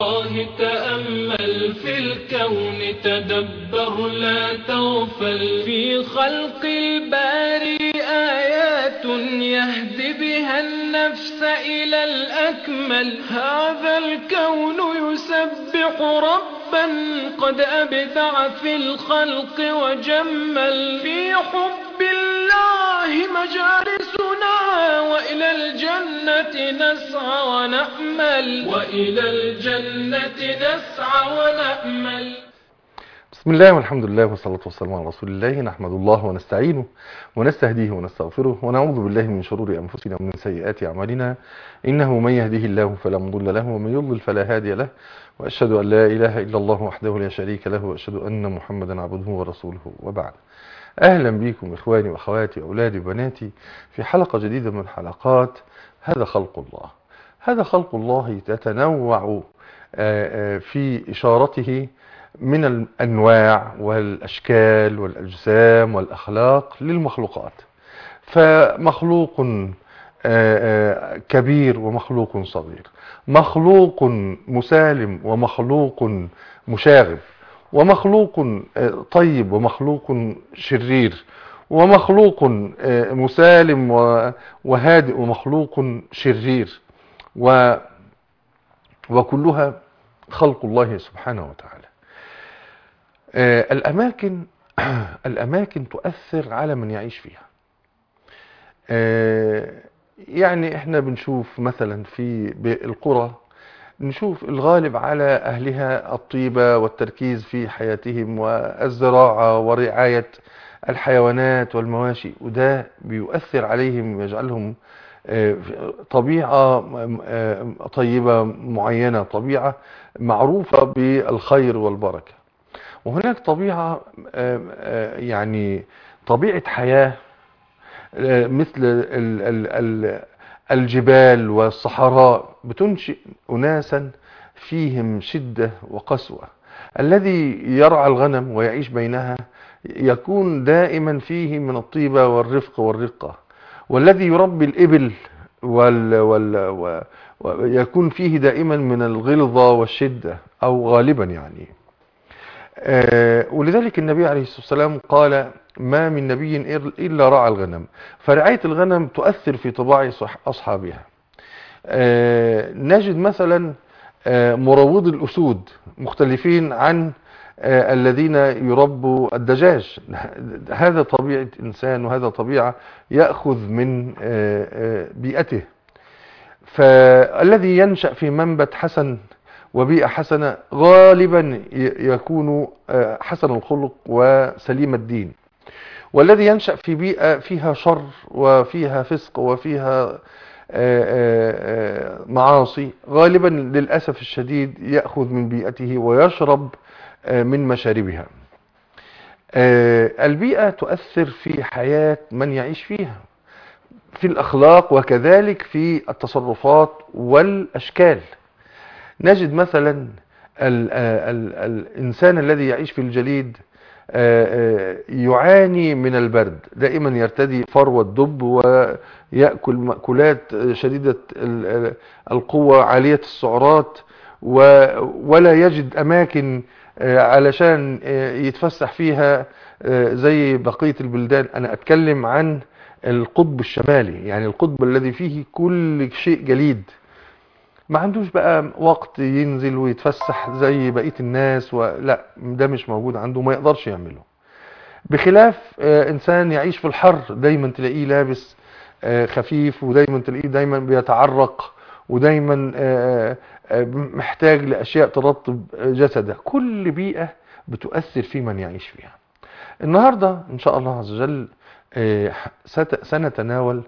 الله تأمل في الكون تدبر لا تغفل في خلق الباري آيات يهدي بها النفس إلى الأكمل هذا الكون يسبح ربا قد أبدع في الخلق وجمل في حب الله مجالسنا وإلى الجنة نسعى ونأمل وإلى الجنة نسعى ونأمل بسم الله والحمد لله والصلاة والسلام على رسول الله نحمد الله ونستعينه ونستهديه ونستغفره ونعوذ بالله من شرور أنفسنا ومن سيئات أعمالنا إنه من يهده الله فلا مضل له ومن يضلل فلا هادي له وأشهد أن لا إله إلا الله وحده لا شريك له وأشهد أن محمدا عبده ورسوله وبعد أهلا بكم إخواني وأخواتي أولادي وبناتي في حلقة جديدة من حلقات هذا خلق الله هذا خلق الله تتنوع في إشارته من الأنواع والأشكال والأجسام والأخلاق للمخلوقات فمخلوق كبير ومخلوق صغير مخلوق مسالم ومخلوق مشاغب ومخلوق طيب ومخلوق شرير ومخلوق مسالم وهادئ ومخلوق شرير و وكلها خلق الله سبحانه وتعالى الأماكن الأماكن تؤثر على من يعيش فيها يعني احنا بنشوف مثلا في القرى نشوف الغالب على أهلها الطيبة والتركيز في حياتهم والزراعة ورعاية الحيوانات والمواشي وده بيؤثر عليهم ويجعلهم طبيعة طيبة معينة طبيعة معروفة بالخير والبركة وهناك طبيعة يعني طبيعة حياة مثل الجبال والصحراء بتنشئ أناسا فيهم شدة وقسوة الذي يرعى الغنم ويعيش بينها يكون دائما فيه من الطيبة والرفق والرقة والذي يربي الإبل وال وال ويكون فيه دائما من الغلظة والشدة أو غالبا يعني ولذلك النبي عليه الصلاة والسلام قال ما من نبي إلا رعى الغنم فرعاية الغنم تؤثر في طباع أصحابها نجد مثلا مروض الأسود مختلفين عن الذين يربوا الدجاج هذا طبيعة إنسان وهذا طبيعة يأخذ من بيئته فالذي ينشأ في منبت حسن وبيئة حسنة غالبا يكون حسن الخلق وسليم الدين والذي ينشأ في بيئة فيها شر وفيها فسق وفيها معاصي غالبا للأسف الشديد يأخذ من بيئته ويشرب من مشاربها البيئة تؤثر في حياة من يعيش فيها في الأخلاق وكذلك في التصرفات والأشكال نجد مثلا ال ال الإنسان الذي يعيش في الجليد يعاني من البرد دائما يرتدي فروة الدب ويأكل مأكولات شديدة القوة عالية السعرات ولا يجد أماكن علشان يتفسح فيها زي بقية البلدان أنا أتكلم عن القطب الشمالي يعني القطب الذي فيه كل شيء جليد ما عندوش بقى وقت ينزل ويتفسح زي بقية الناس ولا ده مش موجود عنده ما يقدرش يعمله بخلاف انسان يعيش في الحر دايما تلاقيه لابس خفيف ودايما تلاقيه دايما بيتعرق ودايما محتاج لاشياء ترطب جسده كل بيئة بتؤثر في من يعيش فيها النهاردة ان شاء الله عز وجل سنتناول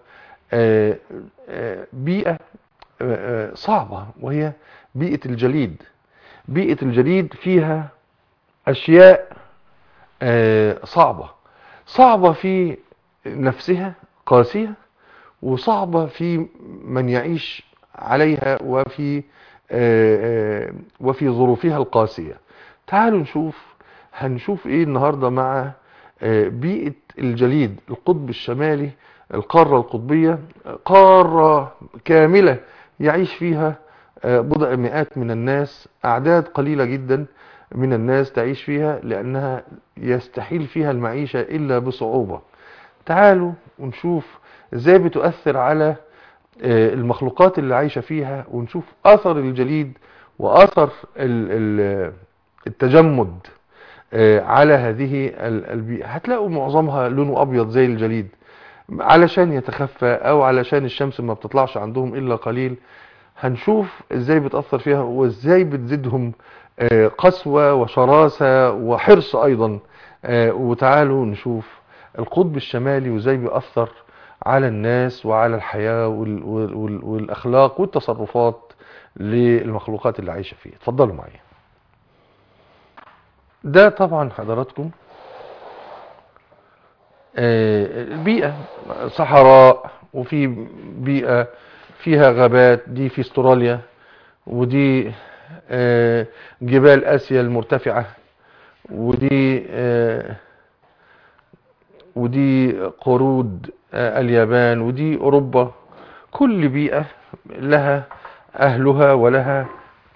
بيئة صعبة وهي بيئة الجليد بيئة الجليد فيها أشياء صعبة صعبة في نفسها قاسية وصعبة في من يعيش عليها وفي وفي ظروفها القاسية تعالوا نشوف هنشوف ايه النهاردة مع بيئة الجليد القطب الشمالي القارة القطبية قارة كاملة يعيش فيها آه، بضع مئات من الناس أعداد قليلة جدا من الناس تعيش فيها لأنها يستحيل فيها المعيشة إلا بصعوبة تعالوا ونشوف ازاي بتؤثر على آه، المخلوقات اللي عايشة فيها ونشوف أثر الجليد وأثر ال- ال- التجمد آه، على هذه ال- البيئة هتلاقوا معظمها لونه أبيض زي الجليد علشان يتخفى أو علشان الشمس ما بتطلعش عندهم إلا قليل هنشوف ازاي بتأثر فيها وازاي بتزيدهم آه، قسوة وشراسة وحرص أيضا آه، وتعالوا نشوف القطب الشمالي وازاي بيأثر على الناس وعلى الحياة وال- وال- وال- والأخلاق والتصرفات للمخلوقات اللي عايشة فيه اتفضلوا معايا ده طبعا حضراتكم آه، البيئة صحراء وفي بيئة فيها غابات دي في استراليا ودي آه، جبال آسيا المرتفعة ودي آه، ودي قرود آه، اليابان ودي أوروبا كل بيئة لها أهلها ولها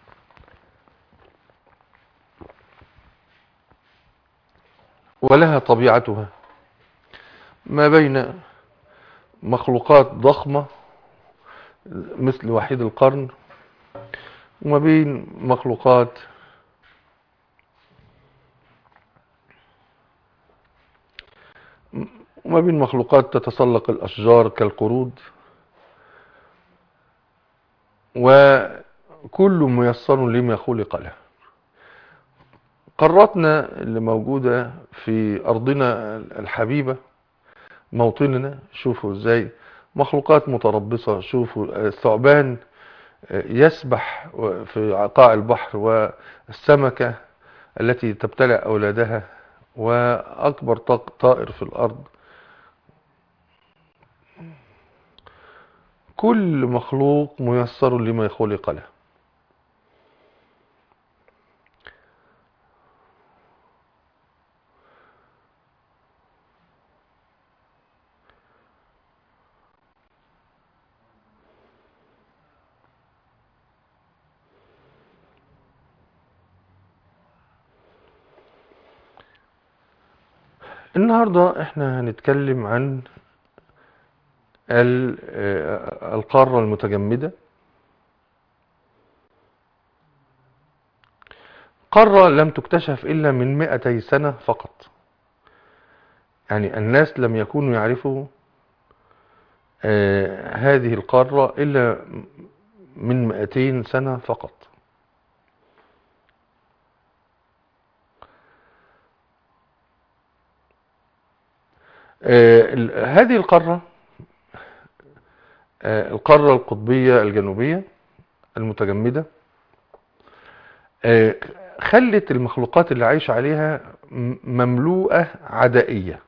ولها طبيعتها ما بين مخلوقات ضخمة مثل وحيد القرن وما بين مخلوقات وما بين مخلوقات تتسلق الأشجار كالقرود وكل ميسر لما خلق له قاراتنا اللي موجودة في أرضنا الحبيبة موطننا شوفوا ازاي مخلوقات متربصة شوفوا الثعبان يسبح في قاع البحر والسمكة التي تبتلع أولادها وأكبر طق- طائر في الأرض كل مخلوق ميسر لما خلق له النهاردة احنا هنتكلم عن ال- آه، القارة المتجمدة قارة لم تكتشف إلا من 200 سنة فقط يعني الناس لم يكونوا يعرفوا آه، هذه القارة إلا من 200 سنة فقط آه، ال- هذه القارة آه، القارة القطبية الجنوبية المتجمدة آه، خلت المخلوقات اللي عايشة عليها م- مملوءة عدائية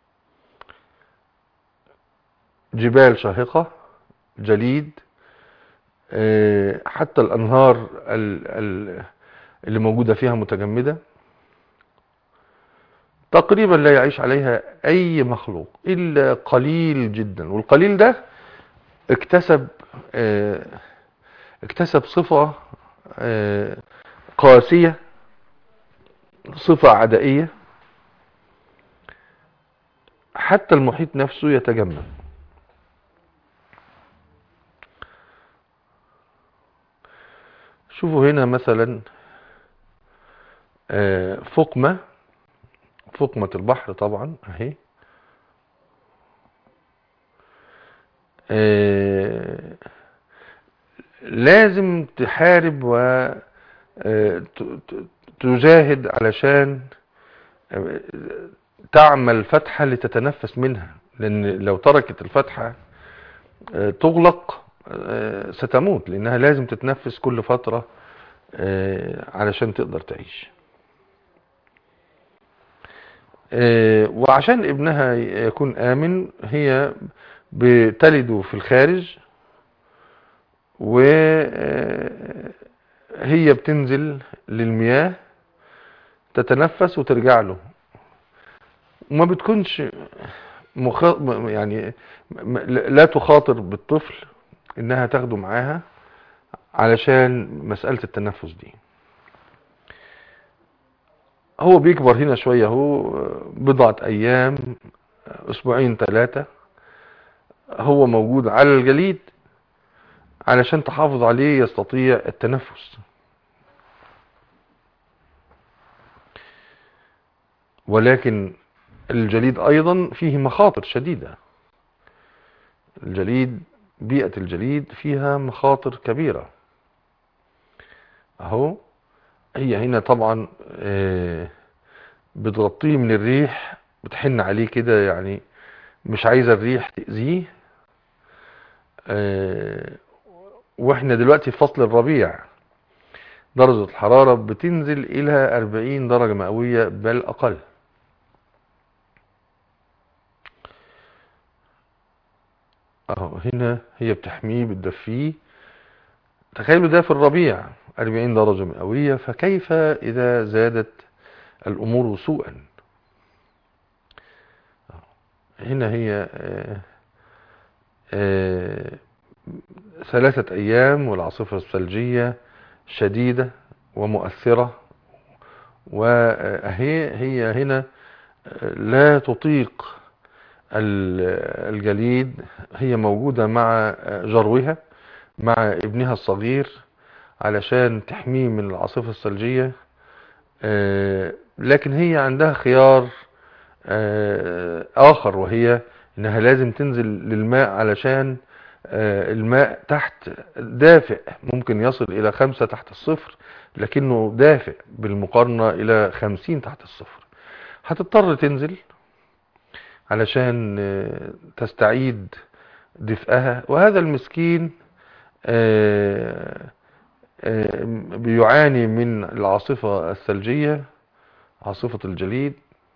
جبال شاهقة جليد آه، حتى الأنهار ال- ال- اللي موجودة فيها متجمدة تقريبا لا يعيش عليها أي مخلوق إلا قليل جدا والقليل ده اكتسب آه، اكتسب صفة آه، قاسية صفة عدائية حتى المحيط نفسه يتجمد شوفوا هنا مثلا آه، فقمة فقمة البحر طبعا اهي آه، لازم تحارب و آه، ت- ت- تجاهد علشان آه، تعمل فتحة لتتنفس منها لأن لو تركت الفتحة آه، تغلق آه، ستموت لأنها لازم تتنفس كل فترة آه، علشان تقدر تعيش آه، وعشان ابنها يكون آمن هي بتلده في الخارج وهي بتنزل للمياه تتنفس وترجع له وما بتكونش مخ... يعني م- لا تخاطر بالطفل انها تاخده معاها علشان مسألة التنفس دي هو بيكبر هنا شوية هو بضعة أيام أسبوعين ثلاثة هو موجود على الجليد علشان تحافظ عليه يستطيع التنفس ولكن الجليد أيضا فيه مخاطر شديدة الجليد بيئة الجليد فيها مخاطر كبيرة اهو هي هنا طبعا بتغطيه من الريح بتحن عليه كده يعني مش عايزة الريح تأذيه واحنا دلوقتي في فصل الربيع درجة الحرارة بتنزل الى 40 درجة مئوية بل اقل اهو هنا هي بتحميه بتدفيه تخيلوا ده في الربيع 40 درجة مئوية فكيف إذا زادت الأمور سوءا هنا هي آآ آآ ثلاثة أيام والعاصفة الثلجية شديدة ومؤثرة وهي هي هنا لا تطيق الجليد هي موجودة مع جروها مع ابنها الصغير علشان تحميه من العاصفة الثلجية لكن هي عندها خيار آخر وهي انها لازم تنزل للماء علشان الماء تحت دافئ ممكن يصل الى خمسة تحت الصفر لكنه دافئ بالمقارنة الى خمسين تحت الصفر هتضطر تنزل علشان تستعيد دفئها وهذا المسكين بيعاني من العاصفة الثلجية عاصفة الجليد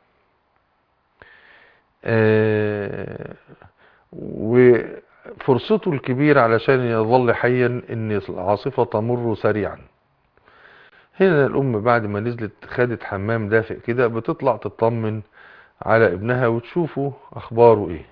وفرصته الكبيرة علشان يظل حيا ان العاصفة تمر سريعا هنا الام بعد ما نزلت خدت حمام دافئ كده بتطلع تطمن على ابنها وتشوفه اخباره ايه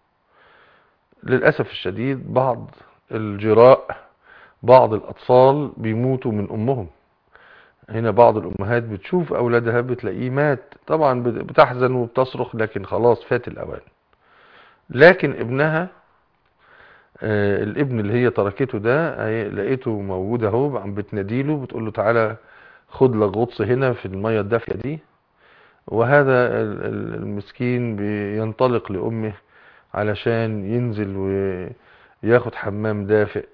للأسف الشديد بعض الجراء بعض الأطفال بيموتوا من أمهم هنا بعض الأمهات بتشوف أولادها بتلاقيه مات طبعا بتحزن وبتصرخ لكن خلاص فات الأوان لكن ابنها آه الابن اللي هي تركته ده لقيته موجود اهو عم بتناديله بتقول له تعالى خد لك غطس هنا في المية الدافية دي وهذا المسكين بينطلق لأمه علشان ينزل وياخد حمام دافئ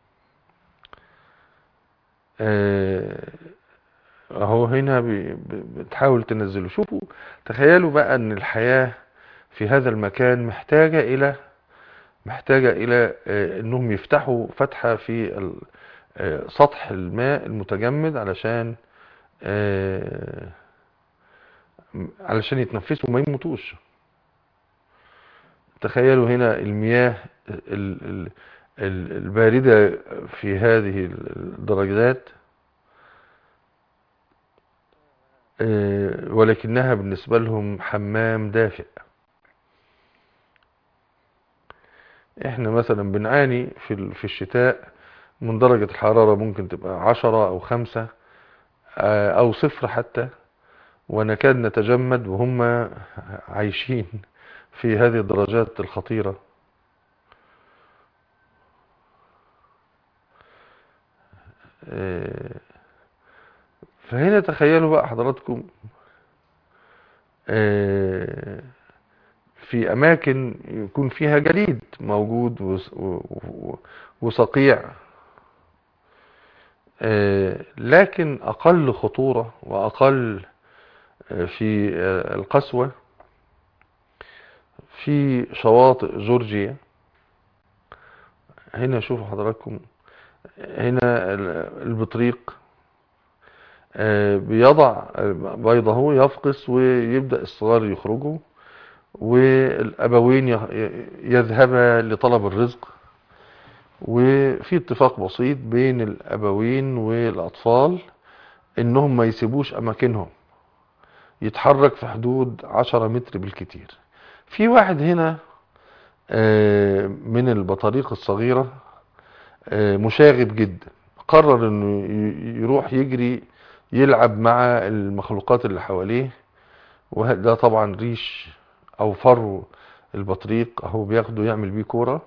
اهو هنا بتحاول تنزله شوفوا تخيلوا بقى ان الحياة في هذا المكان محتاجة الى محتاجة الى انهم يفتحوا فتحة في سطح الماء المتجمد علشان علشان يتنفسوا وما يموتوش تخيلوا هنا المياه الباردة في هذه الدرجات ولكنها بالنسبة لهم حمام دافئ احنا مثلا بنعاني في في الشتاء من درجة الحرارة ممكن تبقى عشرة او خمسة او صفر حتى ونكاد نتجمد وهم عايشين في هذه الدرجات الخطيرة فهنا تخيلوا بقى حضراتكم في اماكن يكون فيها جليد موجود وصقيع لكن اقل خطورة واقل في القسوة في شواطئ جورجيا هنا شوفوا حضراتكم هنا البطريق بيضع بيضه يفقس ويبدأ الصغار يخرجوا والأبوين يذهبا لطلب الرزق وفي اتفاق بسيط بين الأبوين والأطفال إنهم ما يسيبوش أماكنهم يتحرك في حدود عشرة متر بالكتير في واحد هنا من البطاريق الصغيرة مشاغب جدا قرر انه ي- يروح يجري يلعب مع المخلوقات اللي حواليه وده طبعا ريش او فرو البطريق اهو بياخده يعمل بيه كورة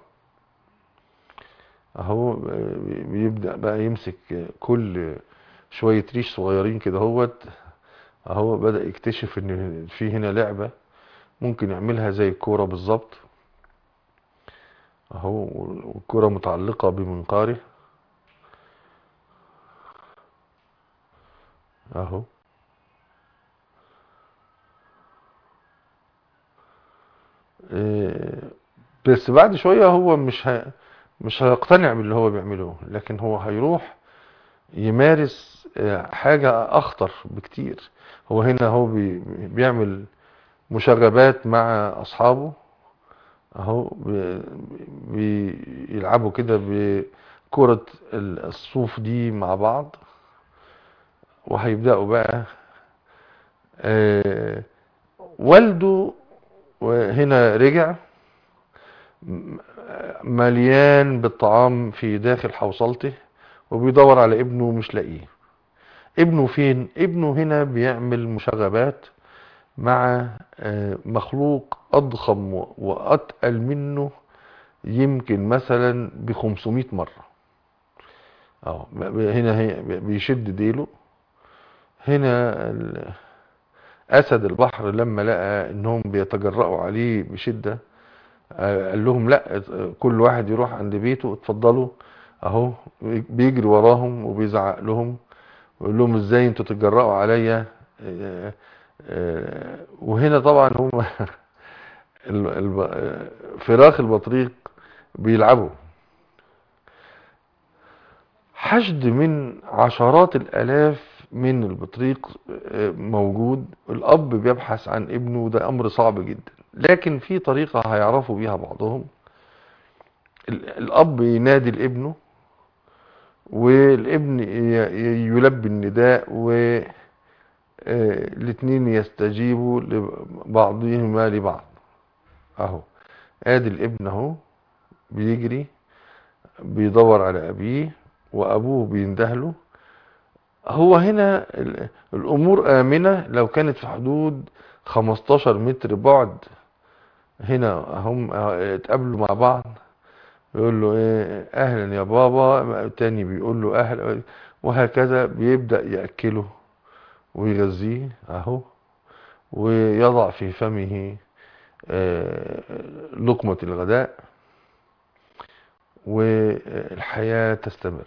اهو بيبدأ بقى يمسك كل شوية ريش صغيرين كده هوت اهو بدأ يكتشف ان في هنا لعبة ممكن يعملها زي الكورة بالظبط اهو والكرة متعلقة بمنقاره اهو إيه، بس بعد شوية هو مش ه... مش هيقتنع باللي هو بيعمله لكن هو هيروح يمارس آه، حاجة أخطر بكتير هو هنا هو بي... بيعمل مشاغبات مع أصحابه اهو بي- بيلعبوا كده بكرة الصوف دي مع بعض وهيبدأوا بقى آه، والده هنا رجع م- مليان بالطعام في داخل حوصلته وبيدور على ابنه مش لاقيه ابنه فين ابنه هنا بيعمل مشاغبات مع آه، مخلوق أضخم و- وأتقل منه يمكن مثلا ب 500 مرة أهو ب- ب- هنا هي ب- بيشد ديله هنا ال- أسد البحر لما لقى إنهم بيتجرأوا عليه بشدة آه، قال لهم لا ات- كل واحد يروح عند بيته اتفضلوا أهو بيجري وراهم وبيزعق لهم ويقول لهم ازاي انتوا تتجرأوا عليا آه، آه، وهنا طبعا هم ال- الب- آه، فراخ البطريق بيلعبوا حشد من عشرات الآلاف من البطريق آه، موجود الأب بيبحث عن ابنه ده أمر صعب جدا لكن في طريقة هيعرفوا بيها بعضهم ال- الأب ينادي لابنه والابن ي- ي- يلبي النداء و آه، الاتنين يستجيبوا لبعضهما لبعض اهو ادي الابن اهو بيجري بيدور على ابيه وابوه بيندهله هو هنا ال- الامور امنة لو كانت في حدود 15 متر بعد هنا هم اتقابلوا مع بعض يقول له ايه اهلا يا بابا تاني بيقول له اهلا وهكذا بيبدأ يأكله ويغذيه اهو ويضع في فمه آه، لقمة الغداء والحياة تستمر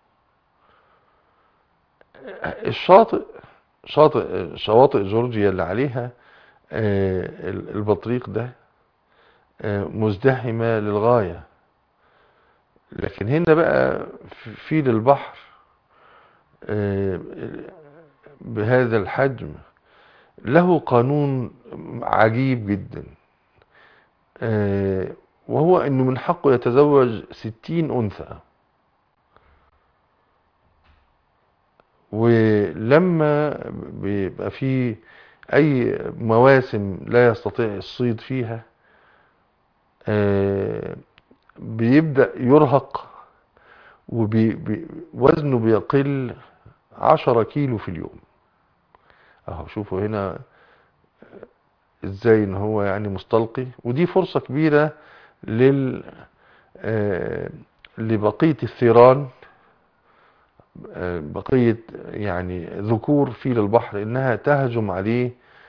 الشاطئ شاطئ شواطئ جورجيا اللي عليها آه، البطريق ده آه، مزدحمة للغاية لكن هنا بقى في- في للبحر آه، بهذا الحجم له قانون عجيب جدا آه، وهو انه من حقه يتزوج ستين انثى ولما بيبقى في اي مواسم لا يستطيع الصيد فيها آه، بيبدأ يرهق ووزنه بيقل عشرة كيلو في اليوم اهو شوفوا هنا ازاي ان هو يعني مستلقي ودي فرصة كبيرة لل آه، لبقية الثيران آه، بقية يعني ذكور فيل البحر انها تهجم عليه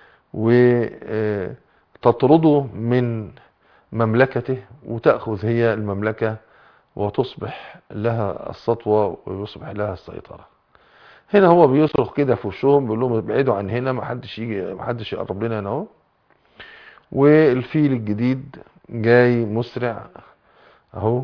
وتطرده من مملكته وتأخذ هي المملكة وتصبح لها السطوة ويصبح لها السيطرة هنا هو بيصرخ كده في وشهم بيقول لهم ابعدوا عن هنا ما حدش يجي ما حدش يقرب لنا هنا اهو والفيل الجديد جاي مسرع اهو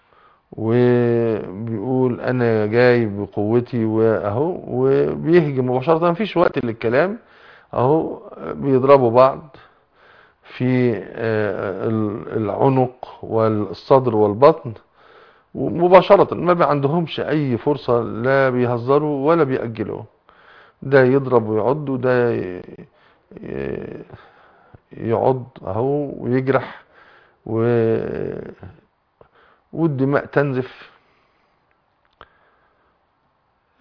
وبيقول انا جاي بقوتي واهو وبيهجم مباشرة مفيش وقت للكلام اهو بيضربوا بعض في آه، العنق والصدر والبطن ومباشرة ما بي عندهمش اي فرصة لا بيهزروا ولا بيأجلوا ده يضرب ويعض وده ي- ي- يعض اهو ويجرح و... والدماء تنزف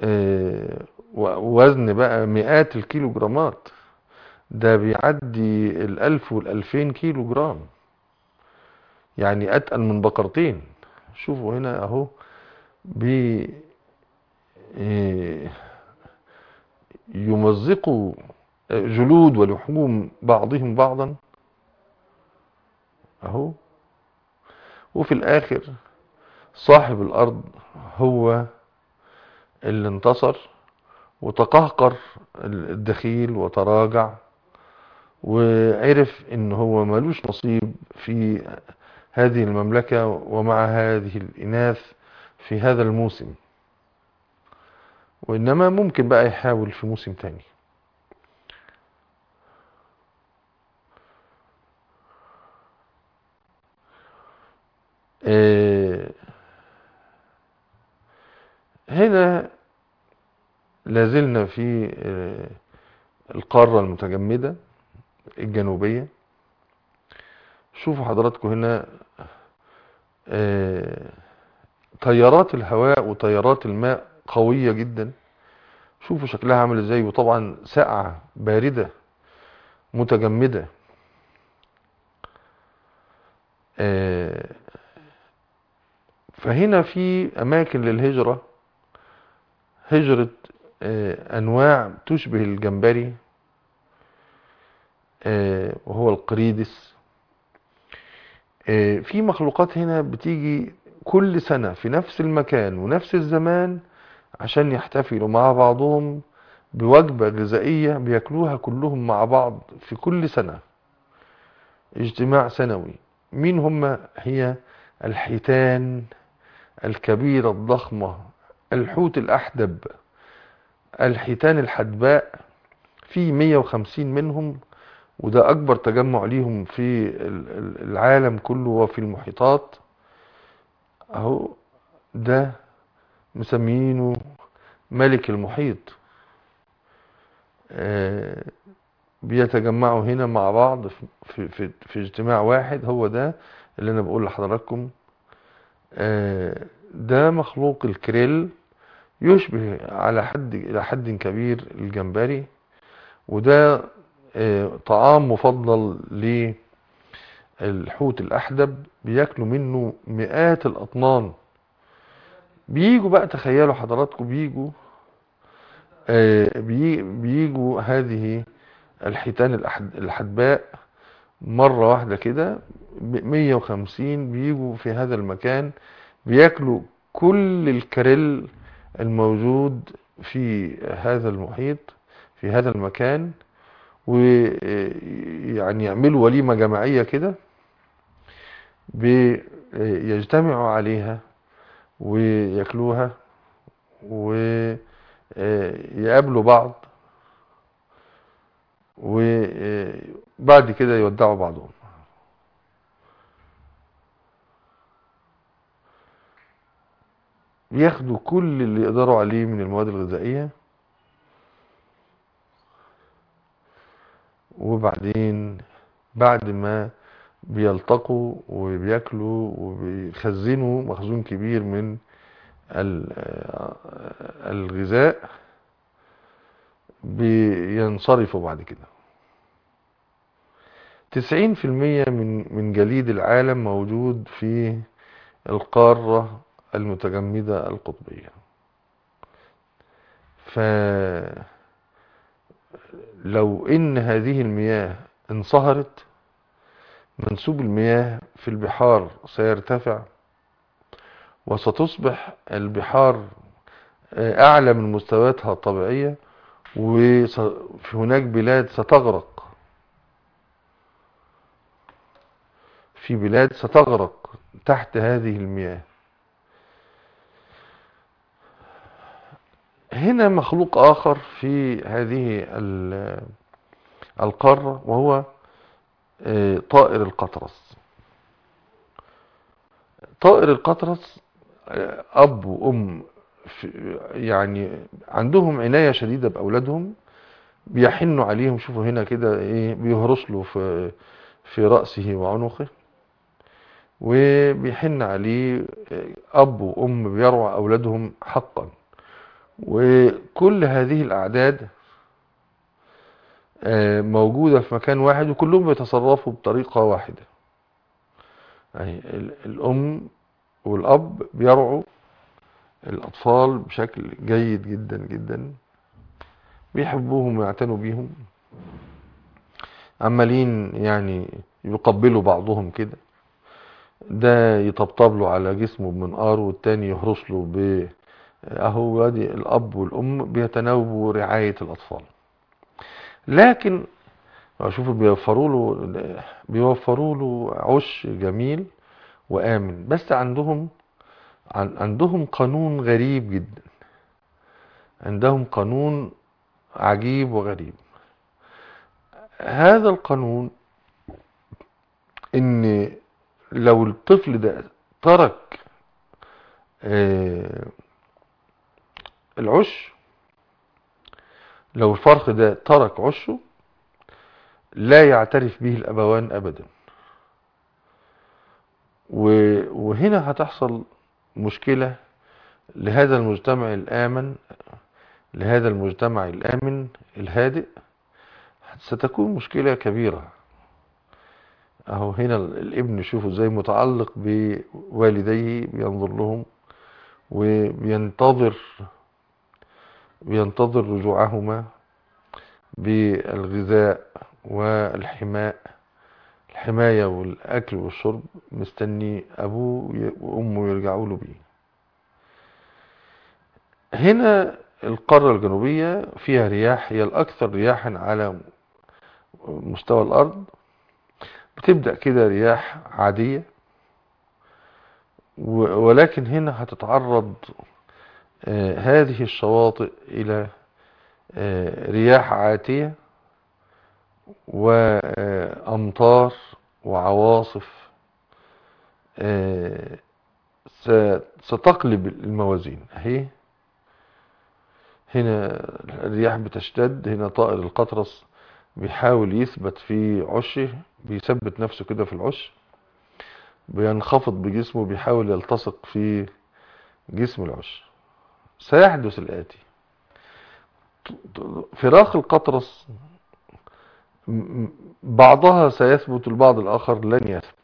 آه، و- وزن بقى مئات الكيلو جرامات ده بيعدي الألف والألفين كيلو جرام يعني أتقل من بقرتين شوفوا هنا أهو بي آه، يمزقوا جلود ولحوم بعضهم بعضا اهو وفي الاخر صاحب الارض هو اللي انتصر وتقهقر الدخيل وتراجع وعرف ان هو ملوش نصيب في هذه المملكة ومع هذه الاناث في هذا الموسم وانما ممكن بقى يحاول في موسم تاني آه، هنا لازلنا في آه، القارة المتجمدة الجنوبية شوفوا حضراتكم هنا آه، تيارات الهواء وتيارات الماء قوية جدا شوفوا شكلها عامل ازاي وطبعا ساقعة باردة متجمدة آه، فهنا في أماكن للهجرة هجرة آه، أنواع تشبه الجمبري آه، وهو القريدس آه، في مخلوقات هنا بتيجي كل سنة في نفس المكان ونفس الزمان عشان يحتفلوا مع بعضهم بوجبة غذائية بياكلوها كلهم مع بعض في كل سنة اجتماع سنوي مين هم هي الحيتان الكبيرة الضخمة الحوت الأحدب الحيتان الحدباء في 150 منهم وده أكبر تجمع ليهم في ال- ال- العالم كله وفي المحيطات أهو ده مسمينه ملك المحيط آه، بيتجمعوا هنا مع بعض في, في, في اجتماع واحد هو ده اللي أنا بقول لحضراتكم آه، ده مخلوق الكريل يشبه على حد إلى حد كبير الجمبري وده آه، طعام مفضل للحوت الأحدب بياكلوا منه مئات الأطنان بيجوا بقى تخيلوا حضراتكم بيجوا آه، بي- بيجوا هذه الحيتان الأحد- الحدباء مرة واحدة كده ب- 150 بيجوا في هذا المكان بياكلوا كل الكريل الموجود في هذا المحيط في هذا المكان ويعني يعملوا وليمة جماعية كده بيجتمعوا عليها وياكلوها ويقابلوا بعض وبعد كده يودعوا بعضهم بياخدوا كل اللي يقدروا عليه من المواد الغذائية وبعدين بعد ما بيلتقوا وبياكلوا وبيخزنوا مخزون كبير من ال- الغذاء بينصرفوا بعد كده تسعين في المية من من جليد العالم موجود في القارة المتجمدة القطبية فلو إن هذه المياه انصهرت منسوب المياه في البحار سيرتفع وستصبح البحار آه، أعلى من مستوياتها الطبيعية وهناك بلاد ستغرق في بلاد ستغرق تحت هذه المياه هنا مخلوق آخر في هذه ال- القارة وهو آه، طائر القطرس طائر القطرس آه، أب وأم في- يعني عندهم عناية شديدة بأولادهم بيحنوا عليهم شوفوا هنا كده ايه بيهرس له في في رأسه وعنقه وبيحن عليه آه، أب وأم بيرعى أولادهم حقا وكل هذه الأعداد آه، موجودة في مكان واحد وكلهم بيتصرفوا بطريقة واحدة يعني ال- الأم والأب بيرعوا الأطفال بشكل جيد جدا جدا بيحبوهم ويعتنوا بيهم عمالين يعني يقبلوا بعضهم كده ده يطبطب له على جسمه بمنقار والتاني يهرش له ب اهو ادي الاب والام بيتناوبوا رعاية الاطفال لكن شوفوا بيوفروا له بيوفروا له عش جميل وامن بس عندهم عن- عندهم قانون غريب جدا عندهم قانون عجيب وغريب هذا القانون ان لو الطفل ده ترك آه، العش لو الفرخ ده ترك عشه لا يعترف به الابوان ابدا و- وهنا هتحصل مشكلة لهذا المجتمع الآمن لهذا المجتمع الآمن الهادئ ستكون مشكلة كبيرة اهو هنا ال- الابن شوفوا ازاي متعلق بوالديه بينظر لهم وبينتظر بينتظر رجوعهما بالغذاء والحماء الحماية والأكل والشرب مستني أبوه ي- وأمه يرجعوا له بيه هنا القارة الجنوبية فيها رياح هي الأكثر رياحا على مستوى الأرض بتبدأ كده رياح عادية و- ولكن هنا هتتعرض آه، هذه الشواطئ إلى آه، رياح عاتية وأمطار وعواصف آه، س- ستقلب الموازين اهي هنا الرياح بتشتد هنا طائر القطرس بيحاول يثبت في عشه بيثبت نفسه كده في العش بينخفض بجسمه بيحاول يلتصق في جسم العش سيحدث الآتي فراخ القطرس م- م- بعضها سيثبت البعض الآخر لن يثبت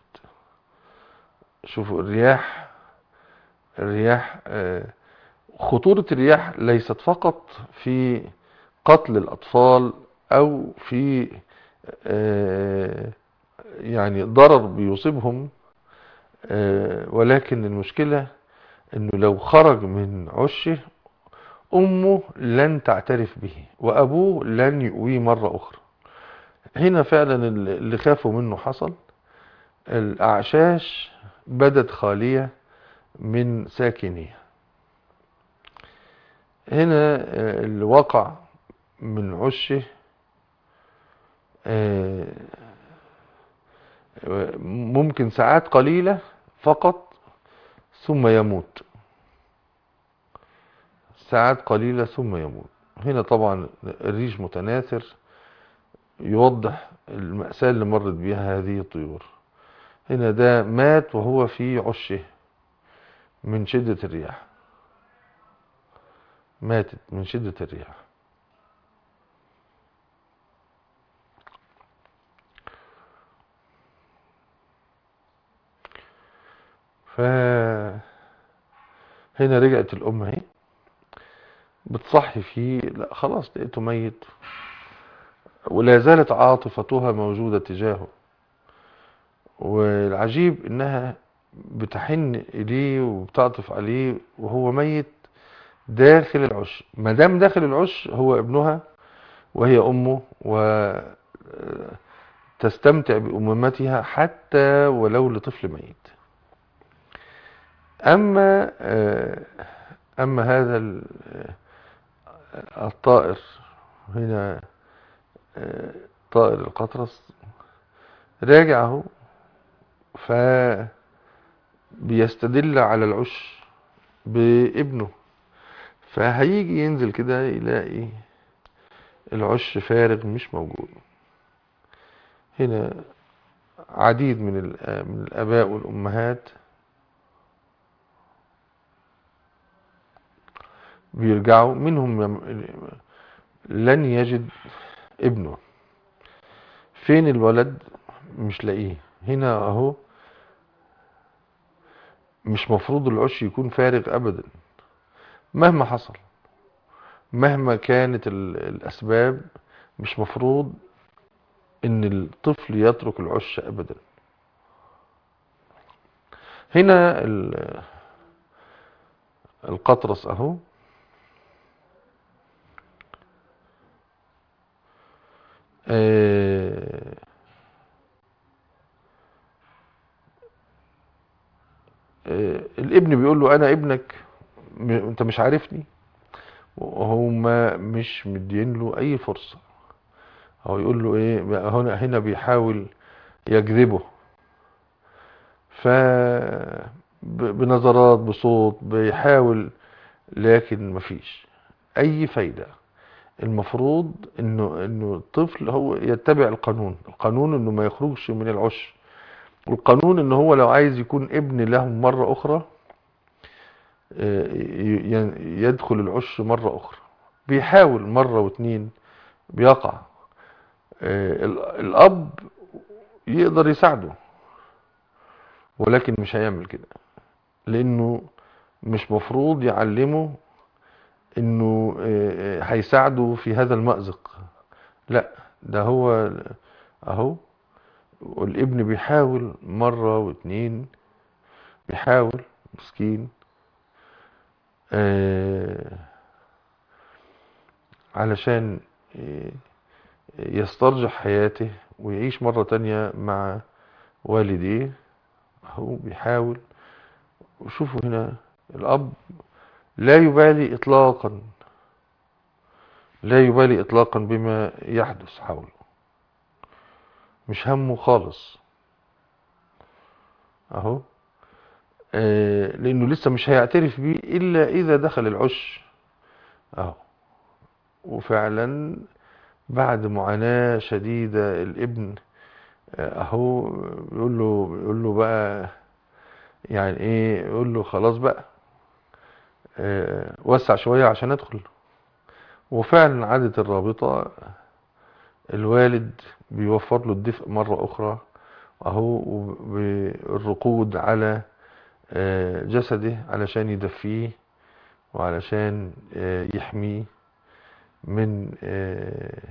شوفوا الرياح الرياح آه، خطورة الرياح ليست فقط في قتل الأطفال أو في آه، يعني ضرر بيصيبهم آه، ولكن المشكلة انه لو خرج من عشه امه لن تعترف به وابوه لن يؤويه مرة اخرى هنا فعلا اللي اللي خافوا منه حصل الاعشاش بدت خالية من ساكنيها هنا آه، اللي وقع من عشه آه، ممكن ساعات قليلة فقط ثم يموت ساعات قليلة ثم يموت هنا طبعا الريش متناثر يوضح المأساة اللي مرت بها هذه الطيور هنا ده مات وهو في عشه من شدة الرياح ماتت من شدة الرياح ف هنا رجعت الأم اهي بتصحي فيه لا خلاص لقيته ميت ولا زالت عاطفتها موجودة تجاهه والعجيب انها بتحن اليه وبتعطف عليه وهو ميت داخل العش ما دام داخل العش هو ابنها وهي امه وتستمتع بأمومتها حتى ولو لطفل ميت أما آه، أما هذا ال- آه، الطائر هنا آه، طائر القطرس راجع اهو فبيستدل على العش بابنه فهيجي ينزل كده يلاقي العش فارغ مش موجود هنا عديد من ال- من الآباء والأمهات بيرجعوا منهم يم- لن يجد ابنه فين الولد مش لاقيه هنا اهو مش مفروض العش يكون فارغ ابدا مهما حصل مهما كانت ال- الاسباب مش مفروض ان الطفل يترك العش ابدا هنا ال- القطرس اهو آه، آه، الابن بيقول له انا ابنك م- انت مش عارفني وهما مش مدين له اي فرصة هو يقول له ايه بقى هنا هنا بيحاول يجذبه ف ب- بنظرات بصوت بيحاول لكن مفيش اي فايدة المفروض انه انه الطفل هو يتبع القانون القانون انه ما يخرجش من العش والقانون ان هو لو عايز يكون ابن له مرة اخرى آه، ي- ي- يدخل العش مرة اخرى بيحاول مرة واتنين بيقع آه، ال- الاب يقدر يساعده ولكن مش هيعمل كده لانه مش مفروض يعلمه انه آه، آه، هيساعده في هذا المأزق لا ده هو اهو والابن بيحاول مرة واتنين بيحاول مسكين آه، علشان آه، يسترجع حياته ويعيش مرة تانية مع والديه اهو بيحاول وشوفوا هنا الأب لا يبالي إطلاقا لا يبالي إطلاقا بما يحدث حوله مش همه خالص أهو آه لأنه لسه مش هيعترف بيه إلا إذا دخل العش أهو وفعلا بعد معاناة شديدة الابن آه، أهو يقول له يقول له بقى يعني إيه يقول له خلاص بقى آه، وسع شوية عشان ادخل وفعلا عادت الرابطة الوالد بيوفر له الدفء مرة أخرى أهو بالرقود على آه، جسده علشان يدفيه وعلشان آه، يحميه من آه،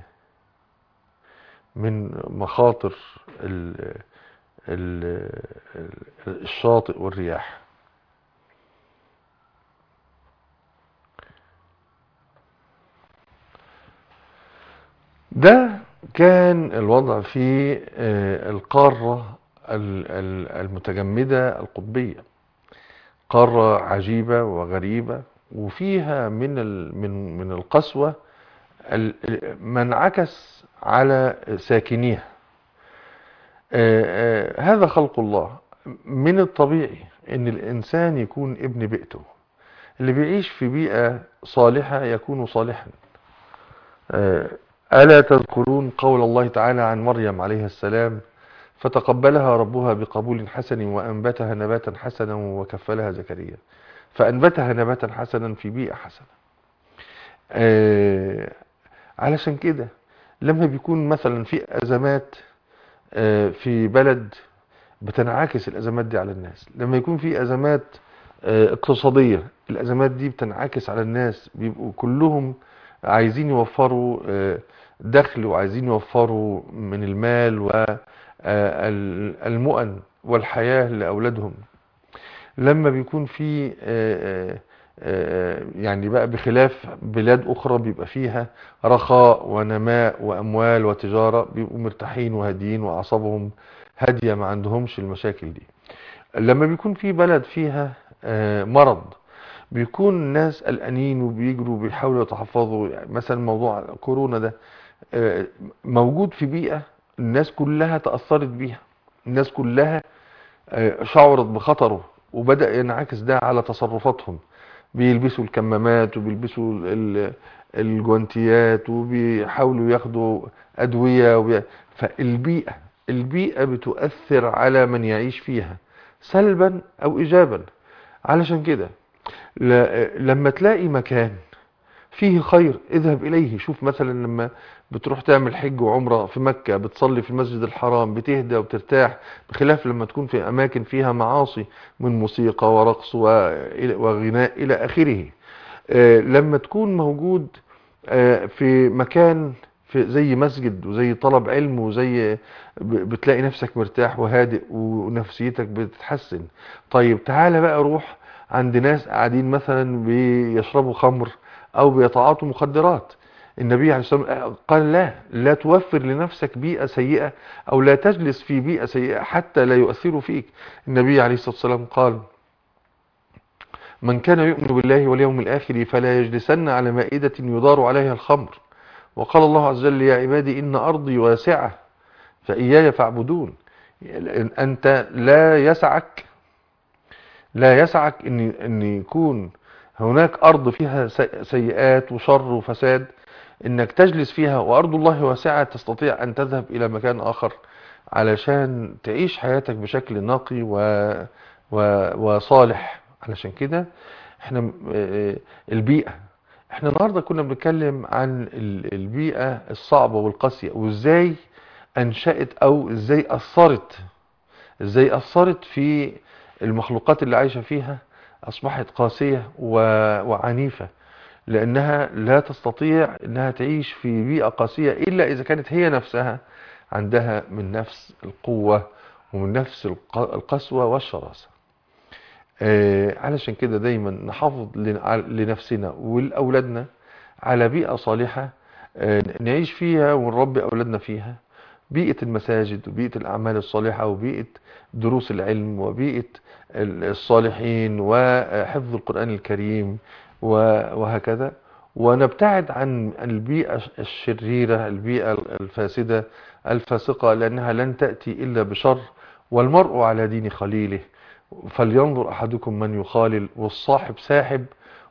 من مخاطر ال- ال- ال- الشاطئ والرياح ده كان الوضع في آه، القارة ال- ال- المتجمدة القطبية قارة عجيبة وغريبة وفيها من ال- من من القسوة ال- ما انعكس على ساكنيها آه، آه، هذا خلق الله من الطبيعي ان الانسان يكون ابن بيئته اللي بيعيش في بيئة صالحة يكون صالحا آه، ألا تذكرون قول الله تعالى عن مريم عليه السلام فتقبلها ربها بقبول حسن وأنبتها نباتا حسنا وكفلها زكريا فأنبتها نباتا حسنا في بيئة حسنة آه، علشان كده لما بيكون مثلا في أزمات آه، في بلد بتنعكس الأزمات دي على الناس لما يكون في أزمات آه، اقتصادية الأزمات دي بتنعكس على الناس بيبقوا كلهم عايزين يوفروا آه، دخل وعايزين يوفروا من المال والمؤن والحياة لأولادهم لما بيكون في آه، آه، آه، يعني بقى بخلاف بلاد أخرى بيبقى فيها رخاء ونماء وأموال وتجارة بيبقوا مرتاحين وهاديين وأعصابهم هادية ما عندهمش المشاكل دي لما بيكون في بلد فيها آه، مرض بيكون الناس قلقانين وبيجروا وبيحاولوا يتحفظوا يعني مثلا موضوع كورونا ده آه، موجود في بيئة الناس كلها تأثرت بيها الناس كلها آه، شعرت بخطره وبدأ ينعكس ده على تصرفاتهم بيلبسوا الكمامات وبيلبسوا ال- الجوانتيات وبيحاولوا ياخدوا أدوية وبي... فالبيئة البيئة بتؤثر على من يعيش فيها سلبا أو إيجابا علشان كده ل- لما تلاقي مكان فيه خير اذهب إليه شوف مثلا لما بتروح تعمل حج وعمرة في مكة بتصلي في المسجد الحرام بتهدى وبترتاح بخلاف لما تكون في أماكن فيها معاصي من موسيقى ورقص وغناء إلى آخره لما تكون موجود في مكان في زي مسجد وزي طلب علم وزي بتلاقي نفسك مرتاح وهادئ ونفسيتك بتتحسن طيب تعالى بقى روح عند ناس قاعدين مثلا بيشربوا خمر او بيتعاطوا مخدرات النبي عليه الصلاة والسلام قال لا لا توفر لنفسك بيئة سيئة او لا تجلس في بيئة سيئة حتى لا يؤثروا فيك النبي عليه الصلاة والسلام قال من كان يؤمن بالله واليوم الآخر فلا يجلسن على مائدة يدار عليها الخمر وقال الله عز وجل يا عبادي إن أرضي واسعة فإياي فاعبدون أنت لا يسعك لا يسعك إن, إن يكون هناك أرض فيها سيئات وشر وفساد إنك تجلس فيها وأرض الله واسعة تستطيع أن تذهب إلى مكان آخر علشان تعيش حياتك بشكل نقي و... و... وصالح علشان كده احنا البيئة احنا النهاردة كنا بنتكلم عن البيئة الصعبة والقاسية وازاي انشأت او ازاي اثرت ازاي اثرت في المخلوقات اللي عايشة فيها اصبحت قاسية وعنيفة لانها لا تستطيع انها تعيش في بيئة قاسية الا اذا كانت هي نفسها عندها من نفس القوة ومن نفس القسوة والشراسة آه علشان كده دايما نحافظ لنفسنا ولأولادنا على بيئة صالحة آه نعيش فيها ونربي أولادنا فيها بيئة المساجد وبيئة الأعمال الصالحة وبيئة دروس العلم وبيئة الصالحين وحفظ القرآن الكريم وهكذا ونبتعد عن البيئة الشريرة البيئة الفاسدة الفاسقة لأنها لن تأتي إلا بشر والمرء على دين خليله فلينظر أحدكم من يخالل والصاحب ساحب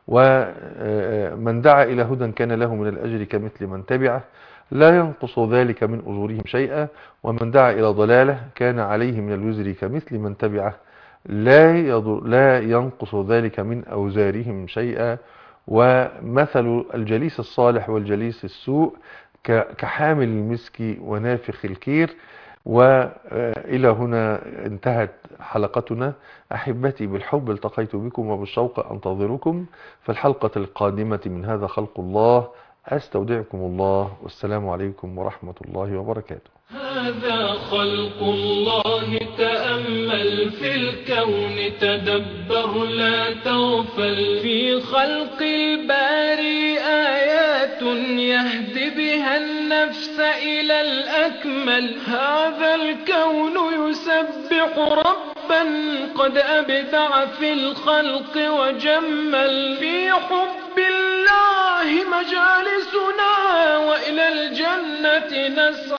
ومن دعا إلى هدى كان له من الأجر كمثل من تبعه لا ينقص ذلك من أجورهم شيئا ومن دعا إلى ضلالة كان عليه من الوزر كمثل من تبعه لا, يضر لا ينقص ذلك من أوزارهم شيئا ومثل الجليس الصالح والجليس السوء كحامل المسك ونافخ الكير وإلى هنا انتهت حلقتنا أحبتي بالحب التقيت بكم وبالشوق أنتظركم في الحلقة القادمة من هذا خلق الله أستودعكم الله والسلام عليكم ورحمة الله وبركاته هذا خلق الله تأمل في الكون تدبر لا تغفل في خلق الباري آيات يهدي بها النفس إلى الأكمل هذا الكون يسبح ربا قد أبدع في الخلق وجمل في حب الله مجالسنا وإلى الجنة نسعى